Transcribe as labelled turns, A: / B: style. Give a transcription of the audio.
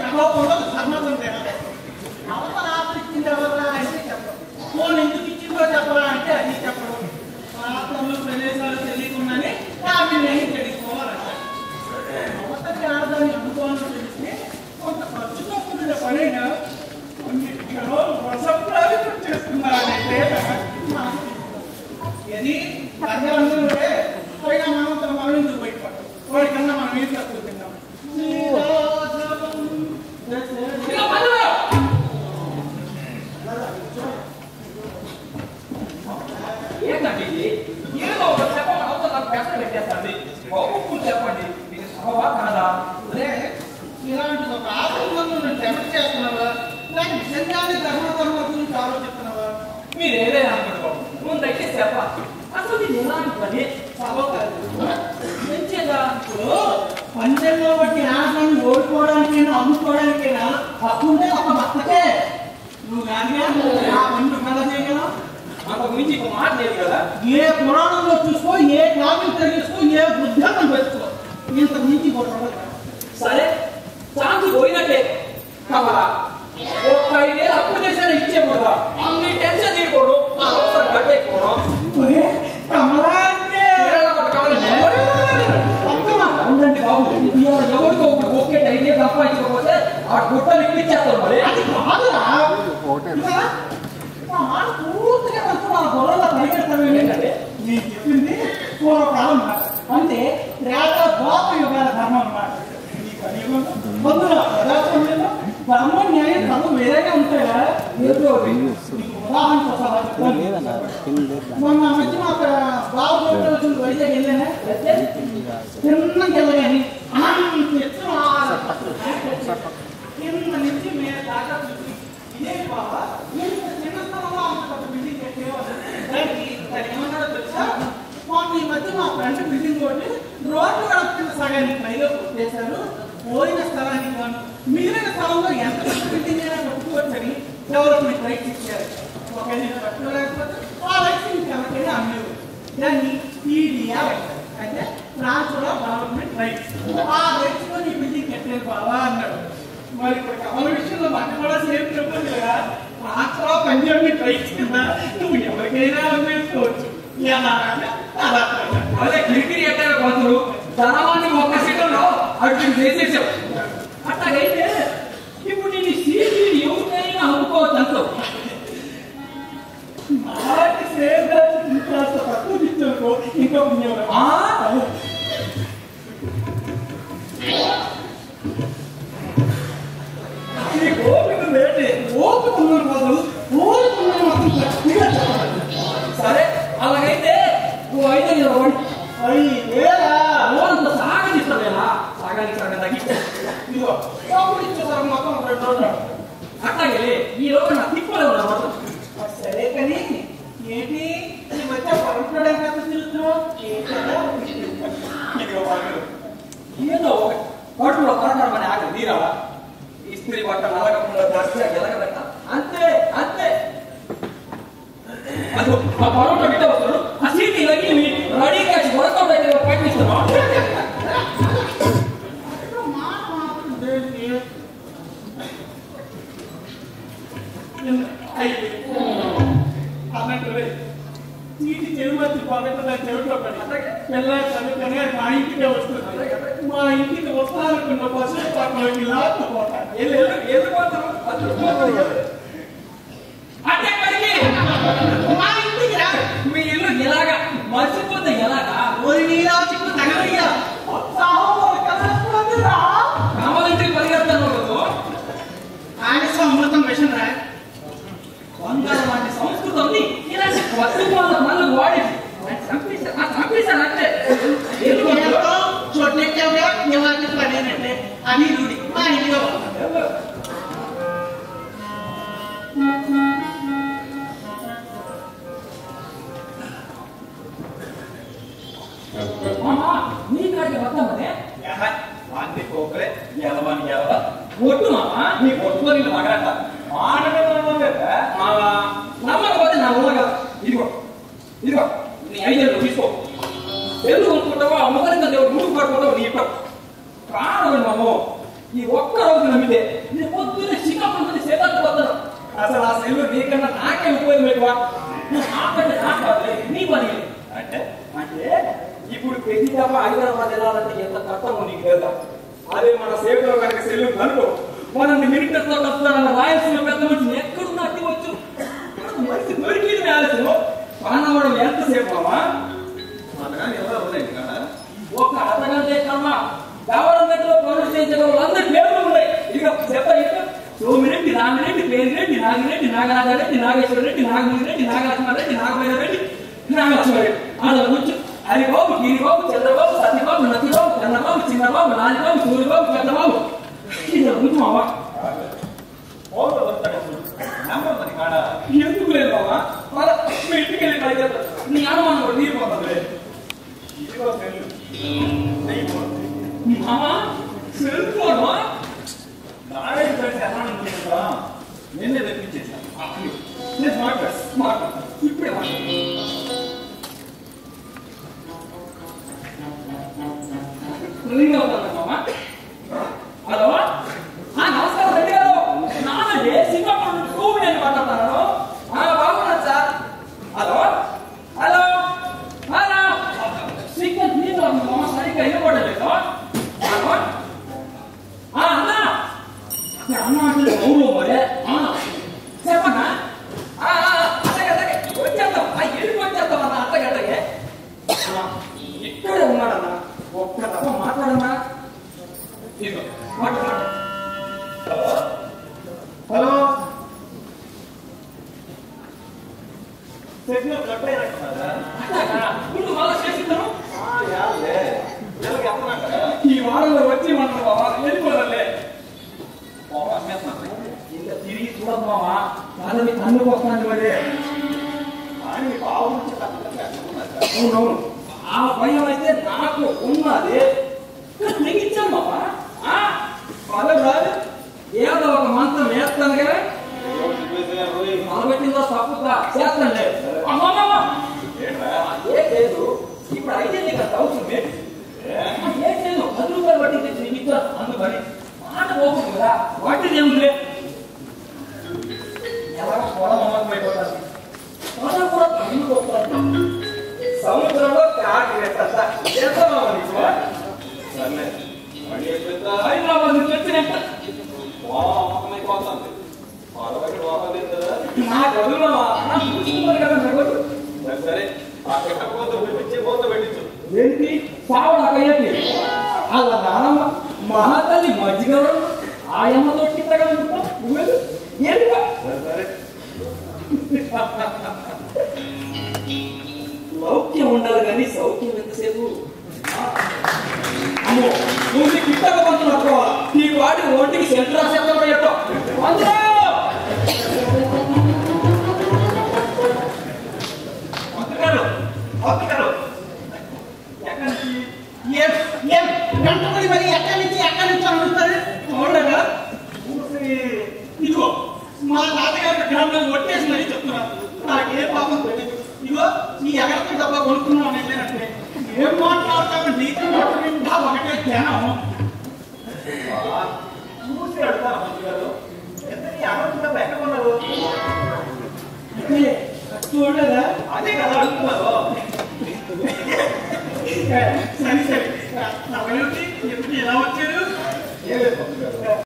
A: కోపంలో ధర్మం తినలేదు అవతల ఆఫర్ ఇచ్చింది ఎవరా అంటే చెప్పరు ఫోన్ ఎందుకు ఇచ్చిందో చెప్పరా అంటే అది చెప్పరు ప్రాంతంలో ప్రదేశాలు తెలియకుండానే ఫ్యామిలీ తెలుసుకోవాలంటారు అవతలి ఆడదాన్ని అందుకోవాలని తెలిస్తే కొంత ఖర్చుతో కూడిన పనైనా అన్నిటిలో రసప్రావితం చేస్తున్నారంటే నాకు ఇది అర్థవంతులు ఉంటే పైగా మనమంతా మనం ఎందుకు బయటపడతాం వాడికన్నా మనం ఏం తక్కువ తిన్నాం
B: ఇక పనులు! ఏంటండి ఇది ఏదో ఒకటి చెప్పమని అవతల నాకు ప్రశ్న పెట్టేస్తుంది ఒప్పుకుని చెప్పండి ఇది సభవా కాదా
A: అదే ఇలాంటి ఒక ఆత్మను నువ్వు డెవలప్ చేస్తున్నావా లేక నిజంగానే ధర్మ ధర్మ గురించి ఆలోచిస్తున్నావా
B: మీరు ఏదైనా అనుకోండి ముందైతే చెప్పాలి అసలు ఇది ఎలాంటి పని
A: మంచిగా ఇప్పుడు పందెంలో బట్టి ఆటలను ఓడిపోవడానికైనా అమ్ముకోవడానికైనా హక్కుంటే ఒక భర్తకే నువ్వు కానీ ఆ పని కదా చేయగలవు
B: అంతకు మించి ఇంకో మాట లేదు కదా
A: ఏ పురాణంలో చూసుకో ఏ కావ్యం తెలుసుకో ఏ బుద్ధం పెట్టుకో ఇంత మించి కొట్టడం
B: సరే ఛాన్స్ పోయినట్టే కావాలా ఒక్క ఐదేళ్ళు అప్పు చేసిన ఇచ్చేకూడదా అన్ని టెన్షన్ తీయకూడదు ఆ అవసరం కట్టేయకూడదు
A: కమలా అంటే
B: తీరాల ఒకటి కావాలంటే ఉండండి బాబు ఇవాళ ఎవరికో ఒకటి ఓకే అయితే సంపాదించకపోతే ఆ గుట్టలు ఇప్పించేస్తారు మరి
A: అది కాదురా ఇదా? మా మాట పూర్తిగా మొత్తం ఆ గొర్రెల పరిగెడతాను ఏంటంటే నేను చెప్పింది పూర్వకాలం మాట అంటే త్రేత ద్వాప యుగాల ధర్మం అన్నమాట ఈ కలియుగం బంధువుల ప్రజాస్వామ్యంలో ధర్మం న్యాయం ధర్మం వేరేగా ఉంటాయా ఏదో ఒకటి. నీకు ఉదాహరణ కోసం అలా చెప్తాను. మొన్న మధ్య మా బాబు వచ్చిన వైజాగ్ వెళ్ళానే తిన్నకి వెళ్ళగాని అనంత ఎత్తున కింద నుంచి మీద దాకా చూసి ఇదే బాబా ఇంత చిన్న స్థలంలో అంత పెద్ద బిల్డింగ్ కట్టేవారు దానికి దాని ఏమన్నాడో తెలుసా మొన్న ఈ మధ్య మా ఫ్రెండ్ బిల్డింగ్ ఒకటి రోడ్డు వెళ్తున్న సగానికి పైగా కొట్టేశారు పోయిన స్థలానికి గాను మిగిలిన స్థలంలో ఎంత పెద్ద బిల్డింగ్ అయినా కట్టుకోవచ్చని డెవలప్మెంట్ రైట్స్ ఇచ్చారు ఒకవేళ కట్టుకోలేకపోతే ఆ రైట్స్ ఇంకెవరికైనా అమ్మేవారు దాన్ని టీడీఆర్ అంటారు అంటే ట్రాన్స్ఫర్ ఆఫ్ డెవలప్మెంట్ రైట్స్ ఆ రైట్స్ లో నీ బిల్డింగ్ కట్టలేదు బావా అన్నాడు మరి ఇప్పుడు కమల విషయంలో మనకు కూడా సేమ్ చెప్పదు కదా ట్రాన్స్ఫర్ ఆఫ్ ఎంజాయ్మెంట్ రైట్స్ కింద నువ్వు ఎవరికైనా అమ్మేసుకోవచ్చు ఎలా అంటే అలా
B: అదే కిరికిరి ఎక్కడ పోతురు ధనవాన్ని ఒక్క సెకండ్లో అటు చేసేసావు అట్లాగైతే ఇప్పుడు నేను సీసీ ఎవరికైనా అమ్ముకోవచ్చు అంటావు
A: నాటి సేవ ఇంకా తక్కువ ఇచ్చారు ఇంకా పుణ్యం
B: ఆ?
A: ఈ ఓపిక లేటే ఓపిక ఉన్న వాళ్ళు ఓపిక ఉన్న మాత్రం గట్టిగా చెప్పాలి
B: సరే అలాగైతే నువ్వు ఐదు నిలబడి
A: ఐదేరా
B: ఓనంత సాగనిస్తావేనా సాగానికి సగం తగ్గించే
A: ఇదిగో డబ్బులు ఇచ్చేసారు మొత్తం రెండు రోజులు
B: అట్లాగే ఈ రోజు నా తిప్పలే ఉన్నా మాత్రం
A: సరే కానీ ఏంటి ఈ మధ్య పరుపుకోవడానికి ఎంత తిరుగుతున్నావు ఇదిగో వాళ్ళు
B: ఏదో ఒకటి కడుపులో కరకరమని ఆకలి తీరాలా ఇస్త్రీ బట్ట నలగకుండా దర్శ గెలగబెట్ట అంతే అంతే అది ఆ పరోటా బిడ్డ వస్తాడు ఆ సీటీ లగి రెడీ క్యాచ్ వర్కౌట్ అయితే ప్రయత్నిస్తున్నాం
A: అక్కడ మాట మాత్రం దేనికి? అయ్యి. అన్నట్టు రే. చీటి చెరువచ్చి పగటన చెవిలో పడి పిల్ల చదువుకునే మా ఇంటికే వస్తుంది మా ఇంటికి వస్తానుకున్న బస్సు పక్కలోకి లాక్కుపోతాను
B: అంటే మరికి
A: మా ఇంటికి రా
B: మీ ఇల్లు ఎలాగా మర్చిపోతే ఎలాగా
A: ఓరి నీరాజుకు తగలయ్యా ఉత్సాహంలో కలగకూడదు రా
B: కావాలంటే పరిగెత్తాను కదా
A: ఆలస్యం అమృతం విషయం రా
B: వందల మంది సంస్కృతాన్ని ఇలాంటి కొత్త వాళ్ళ మళ్ళీ వాడి చంపేశారు చంపేశారు అంటే ఎందుకు
A: చోట్లెక్కావుగా నివారణ పడేనంటే అని రూఢి మా ఇంట్లో
B: మామా నీ కాడికి వద్దామనే
C: వాంతి పోకలే ఎలవని ఎలవ
B: ఒట్టు మామా
C: నీ కొట్టుకొని మగరంట మాట్లాడే
B: మామా నమ్మకపోతే నా ఊళ్ళ కదా ఇదిగో ఇదిగో నీ ఐదేళ్ళు తీసుకో ఎందుకు అనుకుంటావో అమ్మగారింత దేవుడు ముందుకు పడుకుంటావు నీ ఇష్టం ప్రాణం మామో ఈ ఒక్క రోజు మాత్రం నమ్మితే నేను పొద్దున్నే శ్రీకాకుళం సేదాకు పోతాను అసలు ఆ సెల్లు నీకన్నా నాకే ఉపయోగం ఎక్కువ నాకంటే నాకు కాదులే, నీ పని
C: అంటే
B: అంటే ఇప్పుడు ప్రతి దఫ హైదరాబాద్ వెళ్ళాలంటే ఎంత కష్టమో నీకు తెలుసా అదే మన సేవలో కనుక సెల్లు కనుకో మనల్ని మినిటర్తో కలుపుతారన్న రాయలసీమ పెద్ద మనిషి ఎక్కడున్నా అట్టి వచ్చు మనిషి దొరికింది ఆలస్యం పానవడం ఎంతసేపు అమ్మా
C: అందుకని ఎవరో ఉన్నాయి కదా
B: ఒక అర్ధగంట కన్నా గవర్నమెంట్ లో పనులు చేసే వాళ్ళందరి పేర్లు ఉన్నాయి ఇక చెప్ప ఇక సోమిరెడ్డి రామిరెడ్డి పేరిరెడ్డి నాగిరెడ్డి నాగరాజరెడ్డి నాగేశ్వర రెడ్డి నాగమణి రెడ్డి నాగలక్ష్మ రెడ్డి నాగమయ్య రెడ్డి నాగలక్ష్మ రెడ్డి అందులో కూర్చో హరిబాబు గిరిబాబు చంద్రబాబు సత్యబాబు నతిబాబు చంద్రబాబు చిన్నబాబు రాజబాబు సూర్యబాబు చంద్రబాబు ఇందులో కూర్చో మావా
C: ఫోన్లో వస్తాడు నెంబర్ మరి కాడ
B: ఎందుకు లేదు బాబా మళ్ళా మీ ఇంటికి వెళ్ళి ట్రై చేస్తా నీ అనుమానం కూడా తీరిపోతుంది
C: ఇదిగో సెల్లు నెయ్యి పోతుంది.
B: మామా సెల్ ఫోనా
C: నాడే ఫ్రెండ్స్ ఎలా అనుకుంటా నిన్నే తెప్పించేసాను
B: నేను మాట్లాడు మాట్లాడు ఇప్పుడే మాట్లాడు రింగ్ అవుతుందా మామ హలో ఆ, నమస్కారం రెడ్డి గారు నానండి సింగపూర్ నుంచి భూమి నేను మాట్లాడుతున్నాను ఆ, బాగున్నాను sir hello hello hello signal నీళ్ళు ఉంది మామ సరిగ్గా ఇవ్వబడలేదు హలో ఆ, అన్నా అన్న అంటే అవును మరి ఆ, చెప్పన్నా ఆ, ఆ, అట్టగే అట్టగే వచ్చేద్దాం ఆ ఎడికి వచ్చేద్దాం అన్న అట్టగే అట్టగే ఆ, ఇక్కడే ఉన్నాడన్నా ఒక్క దఫ మాట్లాడన్నా ఇదిగో మాట్లాడు మాట్లాడు
C: హలో సిగ్నల్ కట్ అయినట్టున్నదా
B: అట్టగా ముందు మళ్ళా చేసిద్దాము
C: ఆ, యాలే నెలకి ఎత్తనాక
B: ఈ వారంలో వచ్చి మనం బాబా వెళ్ళిపోదలే
C: పాపం అమ్మేస్తున్నాను
B: ఇంకా తిరిగి చూడదు మామా పదవి తన్నుకు వస్తాను మరి
C: ఆయన మీ బావ నుంచి తప్పకుండా ఎత్తుకున్నారు
B: అవునవును ఆ భయం అయితే నాకు ఉన్నది తెగించాను మామా ఆ, పదవి రాదు ఏదో ఒక మంత్రం వేస్తాను కదా నలబెట్టిందో తప్పుగా చేస్తానులే అమ్మమ్మ
C: ఏంట్రా
B: ఏ లేదు ఇప్పుడు అయితే నీకు అంత అవుతుంది ఏం లేదు పది రూపాయలు వడ్డీ తెచ్చి నీకు ఇచ్చాను అందుకని మాట పోకుండా కదా వడ్డీ ఏముందిలే
C: ఎలా పొలం అమ్మకమైపోతాను
B: మాట కూడా తమిళ పోతాను
C: సముద్రంలో కాకి వేస్తా చేస్తావా నీకు సర్లే మళ్ళీ ఎప్పుడైతే
B: హైదరాబాద్ నుంచి వచ్చినట్ట
C: పొలం అమ్మకమైపోతుంది పొలం లోపల లేదు కదా
B: నా గదులో చూసుకున్నారు కదా నా గదులు.
C: సరే సరే ఆ పెట్టకపోతే పెట్టించే పోతే పెట్టించు
B: ఏంటి సావడాకయ్యేటి అలా నానమ్మ మహాతల్లి మజ్జిగవరం ఆయమ్మతో కిందగా ఉంటాం నువ్వేలు ఏంటి బా?
C: సరే సరే
B: లౌక్యం ఉండాలి కానీ సౌఖ్యం ఎంతసేపు అమ్మో నువ్వు నీకు ఇట్టక పంతులు అట్టుకోవాలా నీ వాడి ఒంటికి సెంటర్ రాసేద్దాం చెప్పు అందరూ
C: పంతుగారు పంతుగారు ఎక్కడి నుంచి
A: ఏం ఏం వెంటబడి మరి ఎక్కడి నుంచి ఎక్కడి నుంచి అడుగుతారు చూడగా
C: చూసి
A: ఇదిగో మా తాతగారి గ్రామంలో ఒట్టేసి మరీ చెప్తున్నారు నాకు ఏ పాపం తెలియదు ఇదిగో ఈ ఎగరకి డబ్బా కొనుక్కున్నాం వెళ్ళినట్టే ఏం మాట్లాడతామండి నోట నిండా ఒకటే ధ్యానం
C: ఆ, చూసి అడుగుతాను పంతుగారు ఎంతకీ అడుగుతున్నప్పుడు ఎక్కడ ఉన్నారు
A: ఏ, చూడలేదా
C: అదే కదా అడుగుతున్నారు
A: ఏ, సరే సరే నా వెనక్కి ఎప్పుడు ఎలా వచ్చారు
C: ఏలేదు పంతుగారు